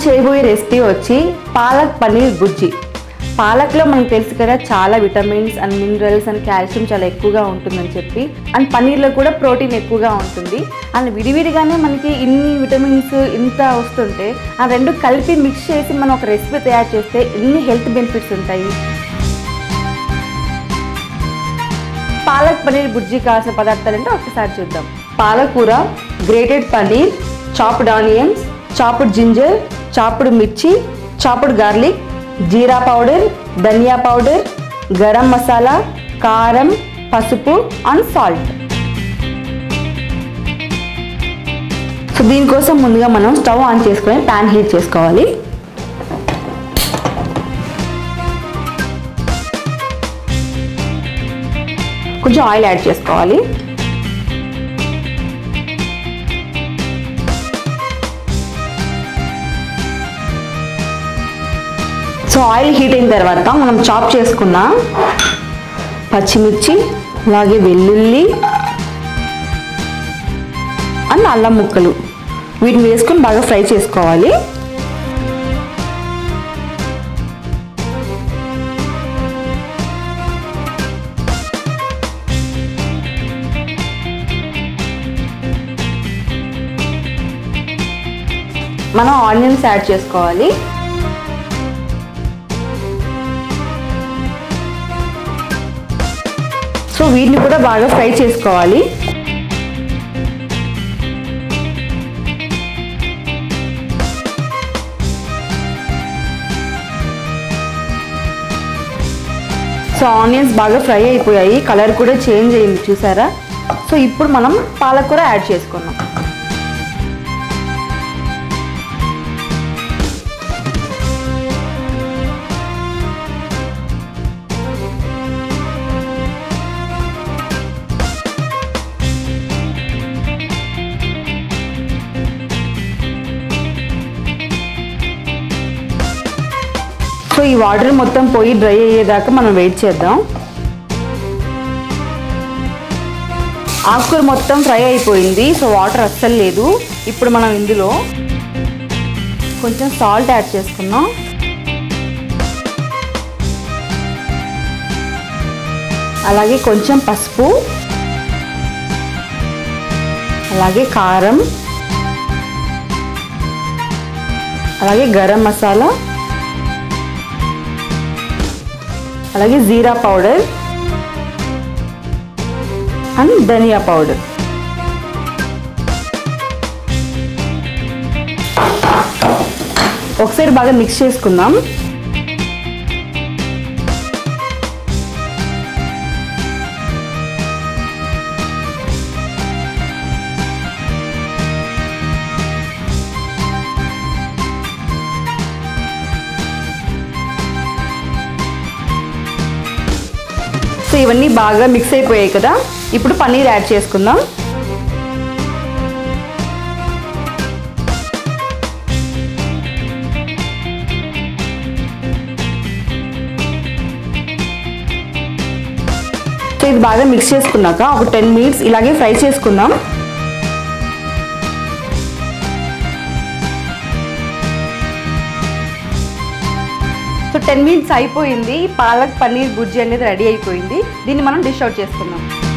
చేయబోయే రెసిపీ వచ్చి పాలక్ పన్నీర్ బుజ్జి పాలక్లో మనకు తెలుసు కదా చాలా vitamins and minerals and calcium చాలా ఎక్కువగా ఉంటుందని చెప్పి అండ్ పన్నీర్లో కూడా ప్రోటీన్ ఎక్కువగా ఉంటుంది అండ్ విడివిడిగానే మనకి ఇన్ని విటమిన్స్ ఇంత వస్తుంటే ఆ రెండు కలిపి మిక్స్ చేసి మనం ఒక రెసిపీ తయారు చేస్తే ఎన్ని హెల్త్ బెనిఫిట్స్ ఉంటాయి పాలక్ పన్నీర్ బుజ్జి కావాల్సిన పదార్థాలు అంటే ఒకసారి చూద్దాం పాలకూర grated paneer chopped onions chopped ginger chopped మిర్చి చాప్డ్ గార్లిక్ జీరా పౌడర్ ధనియా పౌడర్ గరం మసాలా కారం పసుపు అండ్ సాల్ట్ సో దీనికోసం ముందుగా మనం స్టవ్ ఆన్ చేసుకొని ప్యాన్ హీట్ చేసుకోవాలి కొంచెం ఆయిల్ యాడ్ చేసుకోవాలి సో ఆయిల్ హీట్ అయిన తర్వాత మనం చాప్ చేసుకున్న పచ్చిమిర్చి అలాగే వెల్లుల్లి అండ్ అల్లం ముక్కలు వీటిని వేసుకొని బాగా ఫ్రై చేసుకోవాలి మనం ఆనియన్స్ యాడ్ చేసుకోవాలి సో వీటిని కూడా బాగా ఫ్రై చేసుకోవాలి సో ఆనియన్స్ బాగా ఫ్రై అయిపోయాయి కలర్ కూడా చేంజ్ అయింది చూసారా సో ఇప్పుడు మనం పాలకూర యాడ్ చేసుకున్నాం సో ఈ వాటర్ మొత్తం పోయి డ్రై అయ్యేదాకా మనం వెయిట్ చేద్దాం ఆకుకూర మొత్తం ఫ్రై అయిపోయింది సో వాటర్ అస్సలు లేదు ఇప్పుడు మనం ఇందులో కొంచెం సాల్ట్ యాడ్ చేసుకున్నాం అలాగే కొంచెం పసుపు అలాగే కారం అలాగే గరం మసాలా అలాగే జీరా పౌడర్ అండ్ ధనియా పౌడర్ ఒకసారి బాగా మిక్స్ చేసుకుందాం సో ఇవన్నీ బాగా మిక్స్ అయిపోయాయి కదా ఇప్పుడు పన్నీర్ యాడ్ చేసుకుందాం సో ఇది బాగా మిక్స్ చేసుకున్నాక ఒక టెన్ మినిట్స్ ఇలాగే ఫ్రై చేసుకుందాం సో టెన్ మినిట్స్ అయిపోయింది పాలక్ పన్నీర్ బుజ్జి అనేది రెడీ అయిపోయింది దీన్ని మనం డిష్ అవుట్ చేసుకుందాం